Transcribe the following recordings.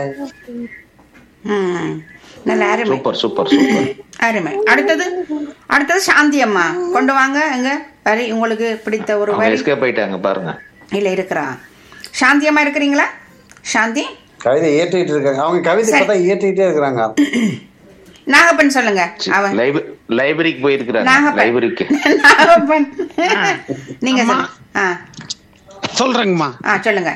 வருவாய் ம் நல்ல அருமை சூப்பர் சூப்பர் சூப்பர் அருமை அடுத்தது அடுத்தது சாந்தி அம்மா கொண்டு வாங்க எங்க வரி உங்களுக்கு பிடித்த ஒரு அவங்க வரி எஸ்கேப் ஆயிட்டாங்க பாருங்க இல்ல இருக்கிறா சாந்தி அம்மா இருக்கிறீங்களா சாந்தி கவிதை ஏற்றிட்டு இருக்காங்க அவங்க கவிதை சரி. பார்த்தா ஏற்றிட்டே இருக்கிறாங்க நாகப்பன் சொல்லுங்க அவன் லைப்ர- லைப்ரரிக்கு போயிருக்கிறாங்க நாகப்பன் லைப்ரரிக்கு நாகப்பன் நீங்க அம்மா. சொல்லுங்க. ஆ சொல்றேங்கம்மா ஆ சொல்லுங்க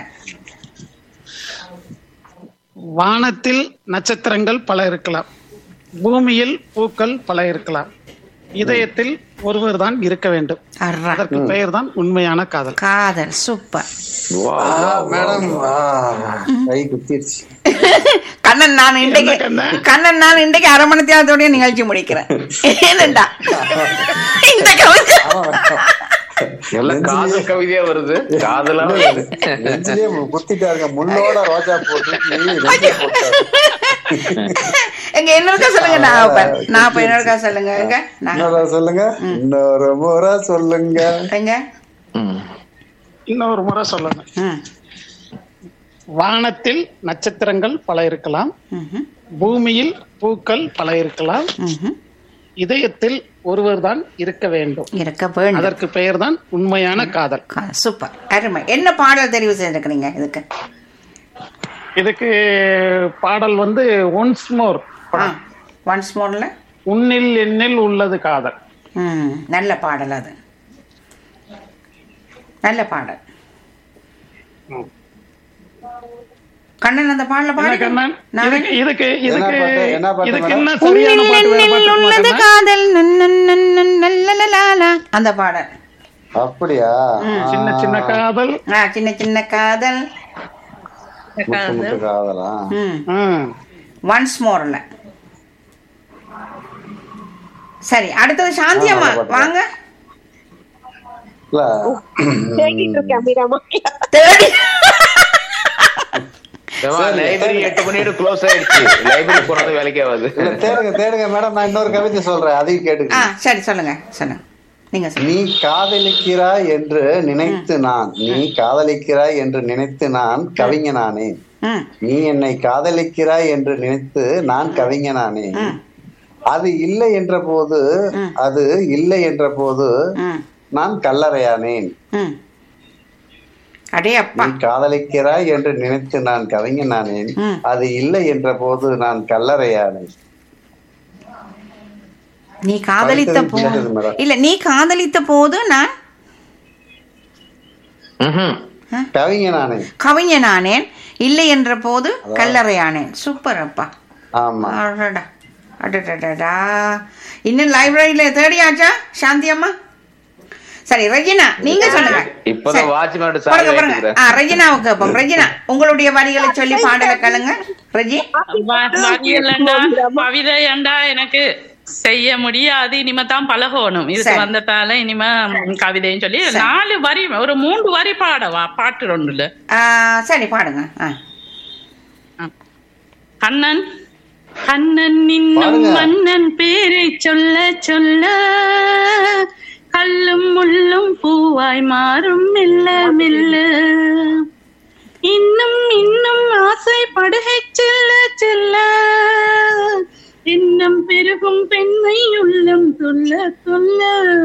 வானத்தில் நட்சத்திரங்கள் பல இருக்கலாம் பூமியில் பூக்கள் பல இருக்கலாம் இதயத்தில் ஒருவர் தான் இருக்க வேண்டும் அர்ரா அதற்கு பெயர் தான் உண்மையான காதல் காதல் சூப்பர் மேடம் கை குத்திருச்சு கண்ணன் நான் இன்றைக்கு என்ன கண்ணன்? கண்ணன் நான் இன்றைக்கு அரை மணி தேவத்தோடய நிகழ்ச்சி முடிக்கிறேன் ஏனண்டா இந்த கவிதை எல்லாம் காதல் கவிதையா வருது காதலா வருது நெஞ்சிலே குத்திட்டாருங்க முள்ளோட ரோஜா போட்டு நெஞ்சிலே போட்டாரு. எங்க இன்னொருக்கா சொல்லுங்க நாகப்பன் நாகப்பன் இன்னொருக்கா சொல்லுங்க எங்க நாக- இன்னொரு சொல்லுங்க இன்னொரு முறை சொல்லுங்க எங்க ம். இன்னொரு முறை சொல்லணும் ம் வானத்தில் நட்சத்திரங்கள் பல இருக்கலாம் ம்ஹும். பூமியில் பூக்கள் பல இருக்கலாம் ம்ஹும். இதயத்தில் ஒருவர் தான் இருக்க வேண்டும் இருக்க வேண்டும் அதற்கு பெயர் தான் உண்மையான காதல் கா- சூப்பர் அருமை என்ன பாடல் தெரிவு செய்திருக்கிறீங்க இதுக்கு இதுக்கு பாடல் வந்து ஒன்ஸ் மோர் ஒன்ஸ் மோர்ல உன்னில் எண்ணில் உள்ளது காதல் ம் நல்ல பாடல் அது நல்ல பாடல் ம். கண்ணன் அந்த பாடல என்ன பாடு கண்ணன் நான் இதுக்கு இதுக்கு இதுக்கு பாட்டு? என்ன பாட்டு இதுக்கு மேடம்? என்ன சரியான பாட்டு வேற உன்னில் உள்ளது பாட்டு காதல் நன்னன் நன்னன் நல்லலலாலா. அந்த பாடல் அப்படியா சின்ன சின்ன காதல் ஆ சின்ன சின்ன காதல் முத்து முத்து காதலா ம் ம். ஒன்ஸ் மோர்ல சரி அடுத்தது சாந்தி அம்மா நல்ல பாட்டு. வாங்க இல்ல தேடிட்டு இருக்கேன் அபிராமா தேடி ஏம்மா, லைப்ரரி எட்டு மணியோட க்ளோஸ் ஆயிடுச்சு லைப்ரரி போனது வேலைக்கே ஆகாது இல்ல தேடுங்க தேடுங்க மேடம் நான் இன்னொரு கவிதை சொல்றேன் அதையும் ஆ கேட்டுங்க சரி சொல்லுங்க சொல்லுங்க நீங்க சொல்லுங்க நீ காதலிக்கிறாய் என்று நினைத்து நான் நீ காதலிக்கிறாய் என்று நினைத்து நான் கவிஞனானே ம் நீ என்னை காதலிக்கிறாய் என்று நினைத்து நான் கவிஞனானே ம் அது இல்லை என்ற போது ம். அது இல்லை என்ற போது ம் நான் கல்லறையானேன் ம் அடே அப்பா நீ காதலிக்கிறாய் என்று நினைத்து நான் கவிஞனானேன் ம். அது இல்லை என்ற போது நான் கல்லறையானேன் நீ காதலித்த அடுத்தது போது கேட்டது மேடம். இல்ல நீ காதலித்த போது நான் ம்ஹும். கவிஞனானேன் கவிஞனானேன் இல்லை என்ற போது கல்லறையானேன் சூப்பர் அப்பா ஆமா அடடா அடடடடா இன்னும் லைப்ரரியில தேடியாச்சா சாந்தி அம்மா சரி ரெஜினா நீங்க சொல்லுங்க இப்பதான் சரி. வாட்ச்மேன் சாவி பாருங்க பாருங்க ஏத்திக்கிறேன். ஆ ரெஜினாவுக்கு கேட்போம் ரெஜினா உங்களுடைய வரிகளை சொல்லி பாடலை கலங்க ரெஜி வரியலண்டா கவிதையண்டா எனக்கு செய்ய முடியாது இனிமே தான் பழகணும் இதுக்கு சரி. வந்ததால இனிமே கவிதைன்னு சொல்லி நாலு வரி ஒரு மூன்று வரி பாடவா பாட்டு ஒண்ணுல ஆ, சரி பாடுங்க ஆ. கண்ணன் கண்ணன் இன்னும் பாடுங்க. மன்னன் பேரை சொல்ல சொல்ல கல்லும் முள்ளும் பூவாய் மாறும் மெல்ல மெல்ல இன்னும் இன்னும் ஆசைப்படுகை செல்ல செல்ல இன்னும் பெருகும் பெண்மை உள்ளம் சொல்ல சொல்ல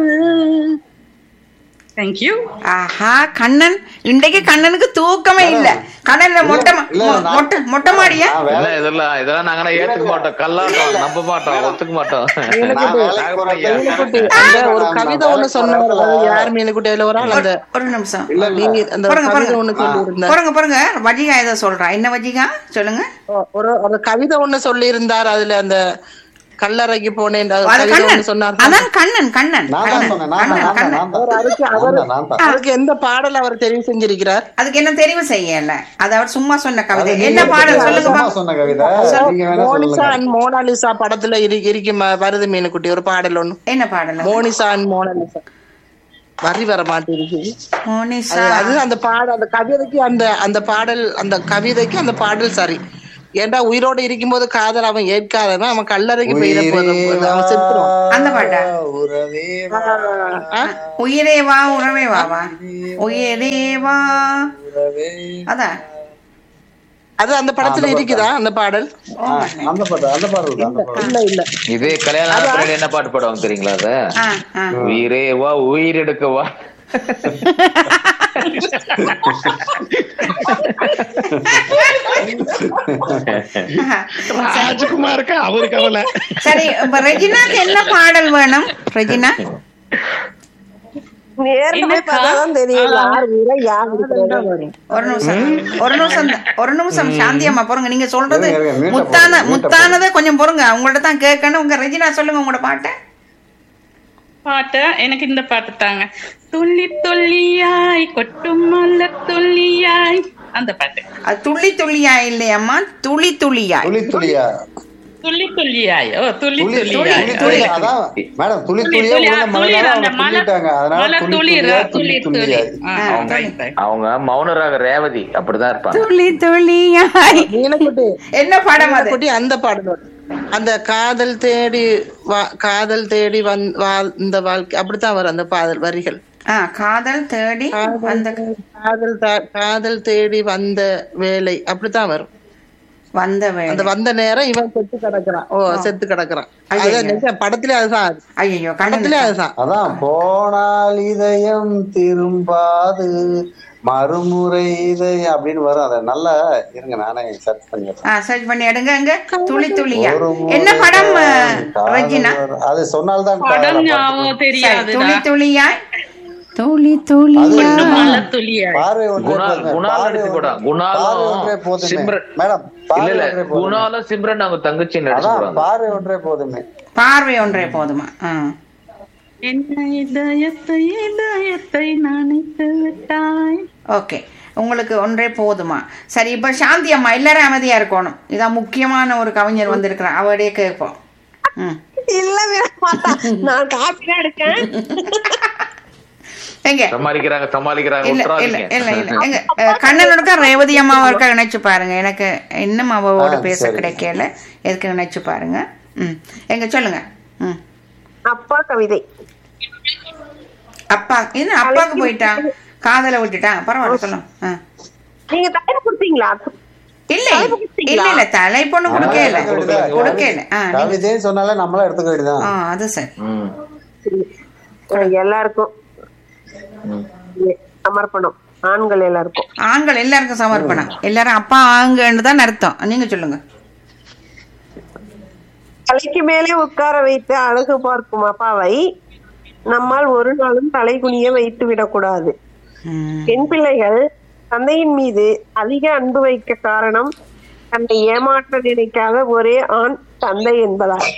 தேங்க்யூ ஆஹா கண்ணன் இன்றைக்கு கண்ணனுக்கு தூக்கமே இல்ல கண்ணன்ல மொட்டை மா- இல்ல, மொ- நான்- மொட்டை மொட்டை மாடியா நான் வேலை- என்ன இதெல்லாம் இதெல்லாம் நாங்க ஏத்துக்க மாட்டோம் கல்லாட்டம் நம்ப மாட்டோம் ஒத்துக்க மாட்டோம் நான் வேலைக்கு போறேன். மீனுக்குட்டி அந்த ஒரு கவிதை ஒண்ணு சொன்னார் அது யார் மீனுக்குட்டி அதுல ஒரு ஆள் அந்த ஒரு நிமிஷம் இல்ல, இல்ல. நீங்க அந்த பாருங்க, கவிதை பாருங்க. ஒண்ணு சொல்லி இருந்தார் பாருங்க பாருங்க வஜிகா ஏதோ சொல்றா என்ன வஜிகா சொல்லுங்க ஒரு ஒரு கவிதை ஒண்ணு சொல்லி இருந்தார் அதுல அந்த கல்லறைக்கு போனேன் அது அது கவிதை கண்ணன் ஒண்ணு சொன்னார் அதான் கண்ணன் கண்ணன் நான் தான் கண்ணன் சொன்னேன் நான் தான், கண்ணன் நான் தான், கண்ணன் நான் தான். அவர் அதுக்கு நான் அவர் தான், நான் தான். அதுக்கு எந்த பாடல் அவர் தெரிவு செஞ்சிருக்கிறார் அதுக்கு என்ன தெரிவு செய்யல அது அவர் சும்மா சொன்ன கவிதை அது என்ன நீங்க பாடல் சொல்லுங்க சும்மா பாப்போம். சொன்ன கவிதை நீங்க வேணா மோனிசா சொல்லுங்க அண்ட் மோனாலிசா படத்துல இரு- இருக்கும் ம- வருது மீனுக்குட்டி ஒரு பாடல் ஒண்ணு என்ன பாடல் மோனிசா அண்ட் மோனாலிசா வரி வர மாட்டேங்குது மோனிசா அது அது அந்த பாடல் அந்த கவிதைக்கு அந்த அந்த பாடல் அந்த கவிதைக்கு அந்த பாடல் சரி ஏன்டா உயிரோட இருக்கும்போது காதல் அவன் ஏற்காதவன் அவன் கல்லறைக்கு போயிட போதும் அவன் செத்துருவான் அந்த பாட்டா உறவே ஆ? உயிரே வா உறவே வா வா உயிரே வா உறவே அதான் அது அந்த படத்துல அந்த இருக்குதா அந்த பாடல் ஆ, அந்த பாட்டு அந்த பாடல் தான், அந்த பாடல் இல்ல இல்ல இதே கல்யாணம் ஆன பின்னாடி என்ன பாட்டு பாடுவாங்க தெரியுங்களா அத ஆ ஆ உயிரே வா உயிர் எடுக்க வா ராஜ்குமாருக்கு அவருக்கு அவளை சரி இப்ப ரெஜினாக்கு என்ன பாடல் வேணும் ரெஜினா நேர்ல போய் பார்த்தாதான் தெரியும் யார் வீர யார் இருக்கிறது. ஒரு நிமிஷம் ஒரு நிமிஷம் தான். ஒரு நிமிஷம் சாந்தி அம்மா பொறுங்க நீங்க சொல்றது இருங்க, இருங்க, மீட்ட முத்தான போடுங்க, மீட்ட முத்தானதை கொஞ்சம் பொறுங்க உங்கள்ட்ட தான் கேட்கணும் உங்க ரெஜினா சொல்லுங்க உங்களோட பாட்டை பாட்டு எனக்கு இந்த பாட்டு தாங்க துள்ளி துள்ளியாய் கொட்டும் மல்ல துள்ளியாய் அந்த பாட்டு அது துள்ளி துள்ளியா இல்லையம்மா துளி துளியாய் துளி துளியா துள்ளி துள்ளியாய் ஓ துள்ளி துளி துளி துள்ளியாய் துளி துளி அதான் மேடம் துளி துளி துளியா துளியா, உள்ள மழை துளிர் அந்த அவங்க மலை துள்ளிட்டாங்க அதனால மலை துளி துளிர் துளியா துளி துளி துளி துளியா ஆ, ஆ, right, right. அவங்க மௌனராக ரேவதி அப்படிதான் இருப்பாங்க துளி துளியாய் நீலக்குட்டி என்ன படம் அது நீலக்குட்டி அந்த பாடல் வரும். அந்த காதல் தேடி வா- காதல் தேடி வந் வாழ் இந்த வாழ்க்கை அப்படித்தான் வரும் அந்த பாடல் வரிகள் ஆ காதல் தேடி அந்த காதல் தா- காதல் தேடி வந்த வேலை அப்படித்தான் வரும் வந்த அந்த வேலை வந்த நேரம் இவன் செத்து கிடக்குறான் ஓ செத்து கிடக்குறான் ஐயையோ. அதான் நிஜம். படத்திலே அதுதான் அது. ஐயோ படத்திலே கண்ணு அதுதான் அதான் போனால் இதயம் திரும்பாது மறுமுறை இதயம் அப்படின்னு வரும் அதை நல்லா இருங்க நானே சர்ச் பண்ணிடுறேன் ஆ சர்ச் பண்ணி எடுங்க எங்க துளி துளியா ஒரு முறை என்ன படம் காதல் ரெஜினா வரும். அது சொன்னால்தான் படம் காதலா ஞாபகம் பாட்டு. சரி, தெரியாது துளி துளியாய் துளி துளியா மலை துளியாய் பார்வை ஒன்றே குணால் போதுமே. குணால் பார்வை நடிச்சு ஒன்றே- போடாங்க பார்வை ஒன்றே குணாலும் போதுமே. சிம்ரன் மேடம் இல்ல பார்வை இல்ல ஒன்றே போதுமே. குணாலும் சிம்ரன் அவங்க தங்கச்சி நடிச்சு அதான் போறாங்க பார்வை ஒன்றே போதுமே பார்வை ஒன்றே போதுமா ஆ என்ன இதயத்தை இதயத்தை நினைத்து விட்டாய் ஓகே உங்களுக்கு ஒன்றே போதுமா சரி இப்ப சாந்தி அம்மா எல்லாரும் அமைதியா இருக்கணும் இதான் முக்கியமான ஒரு கவிஞர் வந்திருக்கிறான் அவடையே கேட்போம் ம் இல்ல வீர மாட்டா நான் காப்பி தான் எடுக்கேன் எங்க சமாளிக்கிறாங்க சமாளிக்கிறாங்க இல்ல இல்ல விட்டுறாதீங்க இல்ல இல்ல எங்க அஹ், கண்ணனோட ரேவதி அம்மாவை இருக்கா இணைச்சு பாருங்க எனக்கு இன்னும் அவவோட ஆ, பேச சரி. கிடைக்கல எதுக்கு இணைச்சு பாருங்க ம் எங்க சொல்லுங்க ம் அப்பா கவிதை அப்பா என்ன அப்பாவுக்கு போயிட்டா காதல விட்டுட்டான் பரவாயில்ல சொல்லுங்க ஆ. நீங்க தலைப்பு கொடுத்தீங்களா இல்ல இல்ல இல்ல தலைப்பொண்ணு கொடுக்கல கொடுக்கல ஆ நீங்க- கவிதைன்னு சொன்னாலே நம்மளா எடுத்துக்க வேண்டியதான் ஆ அது சரி ம். எல்லாருக்கும் சமர்ப்பணம் ஆண்கள் எல்லாருக்கும் ஆண்கள் எல்லாருக்கும் சமர்ப்பணம் எல்லாரும் அப்பா ஆங்கன்னு தான் அர்த்தம் நீங்க சொல்லுங்க தலைக்கு மேலே உட்கார வைத்து அழகு பார்க்கும் அப்பாவை நம்மால் ஒரு நாளும் தலை குனிய வைத்து விடக்கூடாது ம். பெண் பிள்ளைகள் தந்தையின் மீது அதிக அன்பு வைக்க காரணம் தன்னை ஏமாற்ற நினைக்காத ஒரே ஆண் தந்தை என்பதால்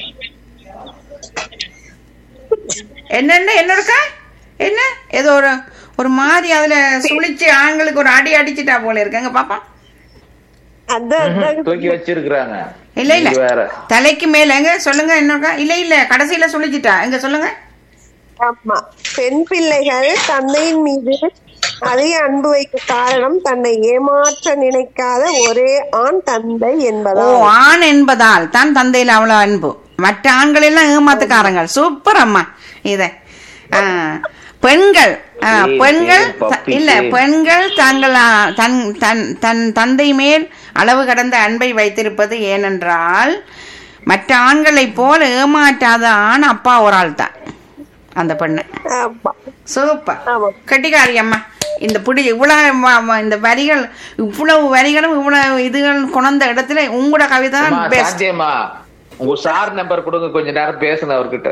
என்னென்ன என்ன இருக்கா என்ன ஏதோ ஒரு ஒரு மாதிரி அதுல சுழிச்சு ஆண்களுக்கு ஒரு அடி அடிச்சிட்டா போல இருக்குங்க பாப்பா அதான் அதான் தூக்கி வச்சிருக்கிறாங்க இல்ல இல்ல நீங்க வேற தலைக்கு மேல எங்க சொல்லுங்க என்ன இருக்கா இல்ல இல்ல கடைசியில சுழிச்சிட்டா எங்க சொல்லுங்க ஆமா பெண் பிள்ளைகள் தந்தையின் மீது அதிக அன்பு வைக்க காரணம் தன்னை ஏமாற்ற நினைக்காத ஒரே ஆண் தந்தை ஓ என்பதால் ஆண் என்பதால் தான் தந்தையில அவ்வளவு அன்பு மற்ற ஆண்கள் எல்லாம் ஏமாத்துக்காரங்க சூப்பர் அம்மா இத ஆ, பெண்கள் ஆ, ஏய், பெண்கள் ஏய், த- பப்பி, இல்ல ஏய். பெண்கள் தங்கள் ஆ, தன் தன் தன் தந்தை மேல் அளவு கடந்த அன்பை வைத்திருப்பது ஏனென்றால் மற்ற ஆண்களைப் போல ஏமாற்றாத ஆண் அப்பா ஒரு ஆள் தான் அந்த பெண்ணு ஆமா சூப்பர் ஆமா. கட்டிக்காரி அம்மா இந்த பிடி இவ்வளவு வ- வ- இந்த வரிகள் இவ்வளவு வரிகளும் இவ்வளவு இதுகள் கொண்ட இடத்துல உங்களோட கவிதை அம்மா, தான் பெஸ்ட் சாந்தியம்மா உங்க சார் நம்பர் கொடுங்க கொஞ்ச நேரம் பேசணும் அவர்கிட்ட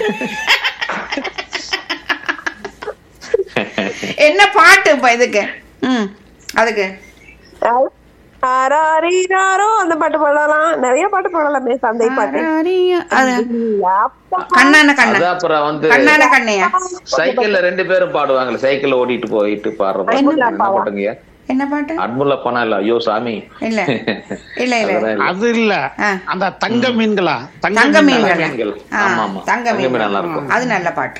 என்ன பாட்டு இப்ப இதுக்கு ம் அதுக்கு ஆராரிராரோ அந்த பாட்டு பாடலாம் நிறைய பாட்டு பாடலாமே சந்தை பாட்டு ஆராரியா, அது அப்பா. கண்ணான கண்ணன் அதான் அப்புறம் வந்து கண்ணான கண்ணையா சைக்கிள்ல ரெண்டு பேரும் பாடுவாங்கல்ல சைக்கிள்ல ஓட்டிட்டு போயிட்டு பாடுறது என்ன பாட்டுங்க என்ன பாட்டு அன்புள்ள பணம் இல்ல ஐயோ சாமி இல்ல இல்ல இல்ல அதெல்லாம் இல்ல. அது இல்ல ஆ. அந்த தங்க மீன்களா தங்க மீன்கள் மீன்கள். ஆ, ஆமா, ஆமா. தங்க தங்க மீன் மீன் நல்லா இருக்கும். அது நல்ல பாட்டு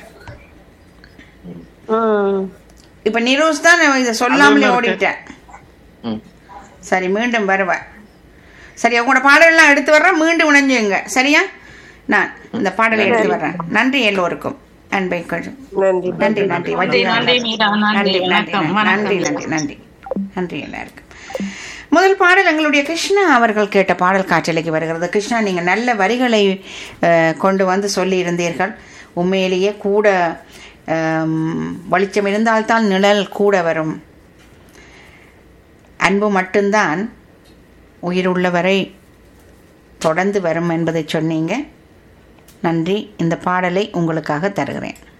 ம். இப்ப நிரூஸ் தான் இதை சொல்லாமலே ஓடிட்டேன் ம். சரி மீண்டும் வருவேன் சரி உங்களோட பாடலெல்லாம் எடுத்து வர்றேன் மீண்டும் இணைஞ்சுங்க சரியா நான் இந்த பாடலை எடுத்து வர்றேன் நன்றி எல்லோருக்கும் அன்பை கொஞ்சம் நன்றி நன்றி நன்றி நன்றி, நன்றி, மீரா, நன்றி, நன்றி நன்றி வணக்கம், நன்றி வணக்கம். நன்றி நன்றி நன்றி எல்லாருக்கும் முதல் பாடல் எங்களுடைய கிருஷ்ணா அவர்கள் கேட்ட பாடல் காற்றலைக்கு வருகிறது கிருஷ்ணா நீங்கள் நல்ல வரிகளை அஹ், கொண்டு வந்து சொல்லியிருந்தீர்கள் உண்மையிலேயே கூட அம், வெளிச்சம் இருந்தால்தான் நிழல் கூட வரும் அன்பு மட்டும்தான் உயிருள்ளவரை தொடர்ந்து வரும் என்பதை சொன்னீங்க நன்றி இந்த பாடலை உங்களுக்காக தருகிறேன்